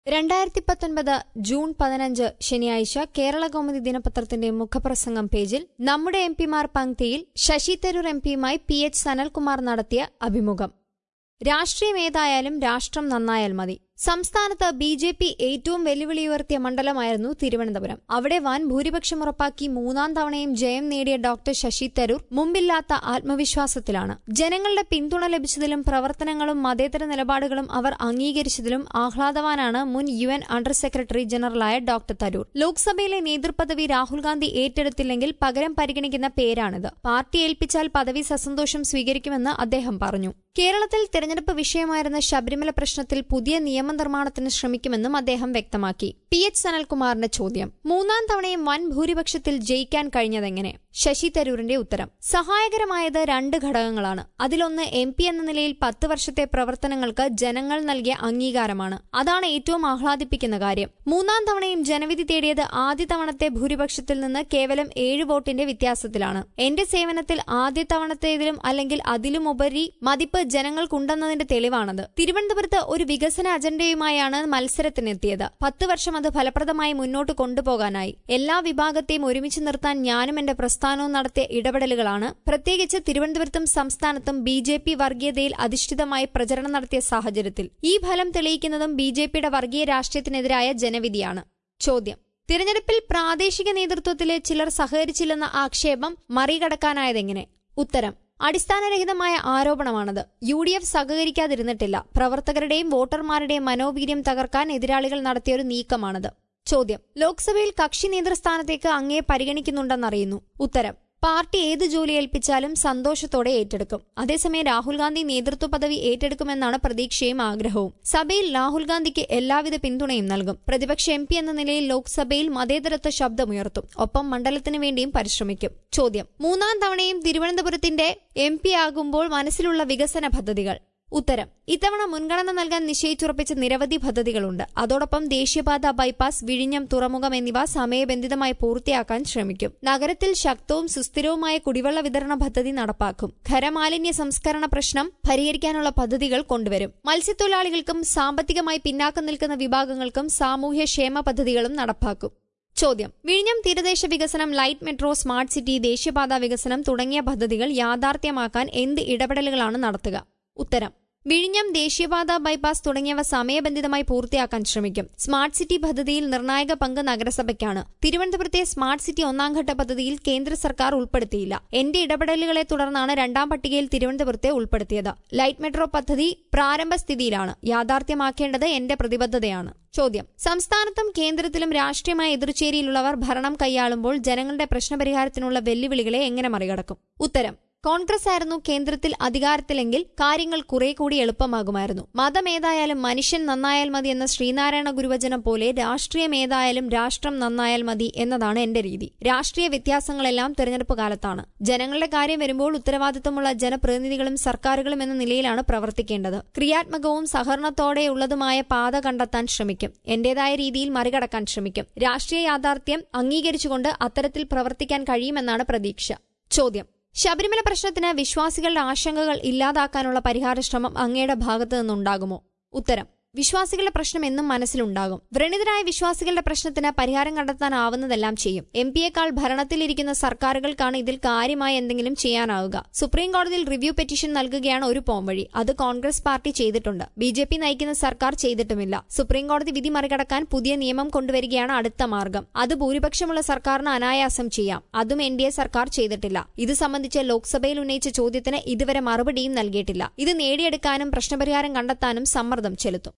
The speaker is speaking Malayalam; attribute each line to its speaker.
Speaker 1: രണ്ടായിരത്തി പത്തൊൻപത് ജൂൺ പതിനഞ്ച് ശനിയാഴ്ച കേരള കൗമുദി ദിനപത്രത്തിന്റെ മുഖപ്രസംഗം പേജിൽ നമ്മുടെ എം പിമാർ പങ്ക്തിയിൽ ശശി തരൂർ എം പിയുമായി പി എച്ച് സനൽകുമാർ നടത്തിയ അഭിമുഖം രാഷ്ട്രീയം ഏതായാലും രാഷ്ട്രം നന്നായാൽ മതി സംസ്ഥാനത്ത് ബി ജെ പി ഏറ്റവും വെല്ലുവിളി ഉയർത്തിയ മണ്ഡലമായിരുന്നു തിരുവനന്തപുരം അവിടെ വൻ ഭൂരിപക്ഷം ഉറപ്പാക്കി മൂന്നാം തവണയും ജയം നേടിയ ഡോക്ടർ ശശി തരൂർ മുമ്പില്ലാത്ത ആത്മവിശ്വാസത്തിലാണ് ജനങ്ങളുടെ പിന്തുണ ലഭിച്ചതിലും പ്രവർത്തനങ്ങളും മതേതര നിലപാടുകളും അവർ അംഗീകരിച്ചതിലും ആഹ്ലാദവാനാണ് മുൻ യു എൻ അണ്ടർ സെക്രട്ടറി ജനറലായ ഡോക്ടർ തരൂർ ലോക്സഭയിലെ നേതൃപദവി രാഹുൽ ഗാന്ധി ഏറ്റെടുത്തില്ലെങ്കിൽ പകരം പരിഗണിക്കുന്ന പേരാണിത് പാർട്ടി ഏൽപ്പിച്ചാൽ പദവി സസന്തോഷം സ്വീകരിക്കുമെന്ന് അദ്ദേഹം പറഞ്ഞു കേരളത്തിൽ തെരഞ്ഞെടുപ്പ് വിഷയമായിരുന്ന ശബരിമല പ്രശ്നത്തിൽ പുതിയ നിയമനിർമ്മാണത്തിന് ശ്രമിക്കുമെന്നും അദ്ദേഹം വ്യക്തമാക്കി പി എച്ച് സനൽകുമാറിന്റെ ചോദ്യം മൂന്നാം തവണയും വൻ ഭൂരിപക്ഷത്തിൽ ജയിക്കാൻ കഴിഞ്ഞതെങ്ങനെ ശശി തരൂരിന്റെ ഉത്തരം സഹായകരമായത് രണ്ട് ഘടകങ്ങളാണ് അതിലൊന്ന് എം പി എന്ന നിലയിൽ പത്ത് വർഷത്തെ പ്രവർത്തനങ്ങൾക്ക് ജനങ്ങൾ നൽകിയ അംഗീകാരമാണ് അതാണ് ഏറ്റവും ആഹ്ലാദിപ്പിക്കുന്ന കാര്യം മൂന്നാം തവണയും ജനവിധി തേടിയത് ആദ്യ തവണത്തെ ഭൂരിപക്ഷത്തിൽ നിന്ന് കേവലം ഏഴ് വോട്ടിന്റെ വ്യത്യാസത്തിലാണ് എന്റെ സേവനത്തിൽ ആദ്യ തവണത്തേതിലും അല്ലെങ്കിൽ അതിലുമുപരി മതിപ്പ് ജനങ്ങൾക്കുണ്ടെന്നതിന്റെ തെളിവാണത് തിരുവനന്തപുരത്ത് ഒരു വികസന അജണ്ടയുമായാണ് മത്സരത്തിനെത്തിയത് പത്ത് വർഷം അത് ഫലപ്രദമായി മുന്നോട്ട് കൊണ്ടുപോകാനായി എല്ലാ വിഭാഗത്തെയും ഒരുമിച്ച് നിർത്താൻ ഞാനും എന്റെ പ്രസ്ഥാനവും നടത്തിയ ഇടപെടലുകളാണ് പ്രത്യേകിച്ച് തിരുവനന്തപുരത്തും സംസ്ഥാനത്തും ബി ജെ പി വർഗീയതയിൽ അധിഷ്ഠിതമായി പ്രചരണം നടത്തിയ സാഹചര്യത്തിൽ ഈ ഫലം തെളിയിക്കുന്നതും ബി ജെ പിയുടെ വർഗീയ രാഷ്ട്രീയത്തിനെതിരായ ജനവിധിയാണ് ചോദ്യം തിരഞ്ഞെടുപ്പിൽ പ്രാദേശിക നേതൃത്വത്തിലെ ചിലർ സഹകരിച്ചില്ലെന്ന ആക്ഷേപം മറികടക്കാനായതെങ്ങനെ ഉത്തരം അടിസ്ഥാനരഹിതമായ ആരോപണമാണത് യു ഡി എഫ് സഹകരിക്കാതിരുന്നിട്ടില്ല പ്രവർത്തകരുടെയും വോട്ടർമാരുടെയും മനോവീര്യം തകർക്കാൻ എതിരാളികൾ നടത്തിയൊരു നീക്കമാണത് ചോദ്യം ലോക്സഭയിൽ കക്ഷി നേതൃസ്ഥാനത്തേക്ക് അങ്ങേ പരിഗണിക്കുന്നുണ്ടെന്നറിയുന്നു ഉത്തരം പാർട്ടി ഏത് ജോലി ഏൽപ്പിച്ചാലും സന്തോഷത്തോടെ ഏറ്റെടുക്കും അതേസമയം രാഹുൽ ഗാന്ധി നേതൃത്വ പദവി ഏറ്റെടുക്കുമെന്നാണ് പ്രതീക്ഷയും ആഗ്രഹവും സഭയിൽ രാഹുൽ ഗാന്ധിക്ക് എല്ലാവിധ പിന്തുണയും നൽകും പ്രതിപക്ഷ എം പി എന്ന നിലയിൽ ലോക്സഭയിൽ മതേതരത്വ ശബ്ദമുയർത്തും ഒപ്പം മണ്ഡലത്തിനു വേണ്ടിയും പരിശ്രമിക്കും ചോദ്യം മൂന്നാം തവണയും തിരുവനന്തപുരത്തിന്റെ എം പി ആകുമ്പോൾ മനസ്സിലുള്ള വികസന പദ്ധതികൾ ഉത്തരം ഇത്തവണ മുൻഗണന നൽകാൻ നിശ്ചയിച്ചുറപ്പിച്ച നിരവധി പദ്ധതികളുണ്ട് അതോടൊപ്പം ദേശീയപാത ബൈപ്പാസ് വിഴിഞ്ഞം തുറമുഖം എന്നിവ സമയബന്ധിതമായി പൂർത്തിയാക്കാൻ ശ്രമിക്കും നഗരത്തിൽ ശക്തവും സുസ്ഥിരവുമായ കുടിവെള്ള വിതരണ പദ്ധതി നടപ്പാക്കും ഖരമാലിന്യ സംസ്കരണ പ്രശ്നം പരിഹരിക്കാനുള്ള പദ്ധതികൾ കൊണ്ടുവരും മത്സ്യത്തൊഴിലാളികൾക്കും സാമ്പത്തികമായി പിന്നാക്കം നിൽക്കുന്ന വിഭാഗങ്ങൾക്കും സാമൂഹ്യ ക്ഷേമ പദ്ധതികളും നടപ്പാക്കും ചോദ്യം വിഴിഞ്ഞം തീരദേശ വികസനം ലൈറ്റ് മെട്രോ സ്മാർട്ട് സിറ്റി ദേശീയപാത വികസനം തുടങ്ങിയ പദ്ധതികൾ യാഥാർത്ഥ്യമാക്കാൻ എന്ത് ഇടപെടലുകളാണ് നടത്തുക ഉത്തരം വിഴിഞ്ഞം ദേശീയപാത ബൈപ്പാസ് തുടങ്ങിയവ സമയബന്ധിതമായി പൂർത്തിയാക്കാൻ ശ്രമിക്കും സ്മാർട്ട് സിറ്റി പദ്ധതിയിൽ നിർണായക പങ്ക് നഗരസഭയ്ക്കാണ് തിരുവനന്തപുരത്തെ സ്മാർട്ട് സിറ്റി ഒന്നാംഘട്ട പദ്ധതിയിൽ കേന്ദ്ര സർക്കാർ ഉൾപ്പെടുത്തിയില്ല എന്റെ ഇടപെടലുകളെ തുടർന്നാണ് രണ്ടാം പട്ടികയിൽ തിരുവനന്തപുരത്തെ ഉൾപ്പെടുത്തിയത് ലൈറ്റ് മെട്രോ പദ്ധതി പ്രാരംഭ സ്ഥിതിയിലാണ് യാഥാർത്ഥ്യമാക്കേണ്ടത് എന്റെ പ്രതിബദ്ധതയാണ് ചോദ്യം സംസ്ഥാനത്തും കേന്ദ്രത്തിലും രാഷ്ട്രീയമായ എതിർചേരിയിലുള്ളവർ ഭരണം കൈയാളുമ്പോൾ ജനങ്ങളുടെ പ്രശ്നപരിഹാരത്തിനുള്ള വെല്ലുവിളികളെ എങ്ങനെ മറികടക്കും ഉത്തരം കോൺഗ്രസ് ആയിരുന്നു കേന്ദ്രത്തിൽ അധികാരത്തിലെങ്കിൽ കാര്യങ്ങൾ കുറെ കൂടി എളുപ്പമാകുമായിരുന്നു മതമേതായാലും മനുഷ്യൻ നന്നായാൽ മതി എന്ന ശ്രീനാരായണ ഗുരുവചനം പോലെ രാഷ്ട്രീയം ഏതായാലും രാഷ്ട്രം നന്നായാൽ മതി എന്നതാണ് എന്റെ രീതി രാഷ്ട്രീയ വ്യത്യാസങ്ങളെല്ലാം തെരഞ്ഞെടുപ്പ് കാലത്താണ് ജനങ്ങളുടെ കാര്യം വരുമ്പോൾ ഉത്തരവാദിത്തമുള്ള ജനപ്രതിനിധികളും സർക്കാരുകളും എന്ന നിലയിലാണ് പ്രവർത്തിക്കേണ്ടത് ക്രിയാത്മകവും സഹകരണത്തോടെയുള്ളതുമായ പാത കണ്ടെത്താൻ ശ്രമിക്കും എന്റേതായ രീതിയിൽ മറികടക്കാൻ ശ്രമിക്കും രാഷ്ട്രീയ യാഥാർത്ഥ്യം അംഗീകരിച്ചുകൊണ്ട് അത്തരത്തിൽ പ്രവർത്തിക്കാൻ കഴിയുമെന്നാണ് പ്രതീക്ഷ ചോദ്യം ശബരിമല പ്രശ്നത്തിന് വിശ്വാസികളുടെ ആശങ്കകൾ ഇല്ലാതാക്കാനുള്ള പരിഹാര ശ്രമം അങ്ങയുടെ ഭാഗത്തു നിന്നുണ്ടാകുമോ ഉത്തരം വിശ്വാസികളുടെ പ്രശ്നം എന്നും മനസ്സിലുണ്ടാകും വ്രണിതരായ വിശ്വാസികളുടെ പ്രശ്നത്തിന് പരിഹാരം കണ്ടെത്താനാവുന്നതെല്ലാം ചെയ്യും എം പിയേക്കാൾ ഭരണത്തിലിരിക്കുന്ന സർക്കാരുകൾക്കാണ് ഇതിൽ കാര്യമായി എന്തെങ്കിലും ചെയ്യാനാവുക സുപ്രീം കോടതിയിൽ റിവ്യൂ പെറ്റീഷൻ നൽകുകയാണ് ഒരു പോംവഴി അത് കോൺഗ്രസ് പാർട്ടി ചെയ്തിട്ടുണ്ട് ബി ജെ പി നയിക്കുന്ന സർക്കാർ ചെയ്തിട്ടുമില്ല സുപ്രീം കോടതി വിധി മറികടക്കാൻ പുതിയ നിയമം കൊണ്ടുവരികയാണ് അടുത്ത മാർഗം അത് ഭൂരിപക്ഷമുള്ള സർക്കാരിന് അനായാസം ചെയ്യാം അതും എൻ ഡി എ സർക്കാർ ചെയ്തിട്ടില്ല ഇത് സംബന്ധിച്ച് ലോക്സഭയിൽ ഉന്നയിച്ച ചോദ്യത്തിന് ഇതുവരെ മറുപടിയും നൽകിയിട്ടില്ല ഇത് നേടിയെടുക്കാനും പ്രശ്നപരിഹാരം കണ്ടെത്താനും സമ്മർദ്ദം ചെലുത്തും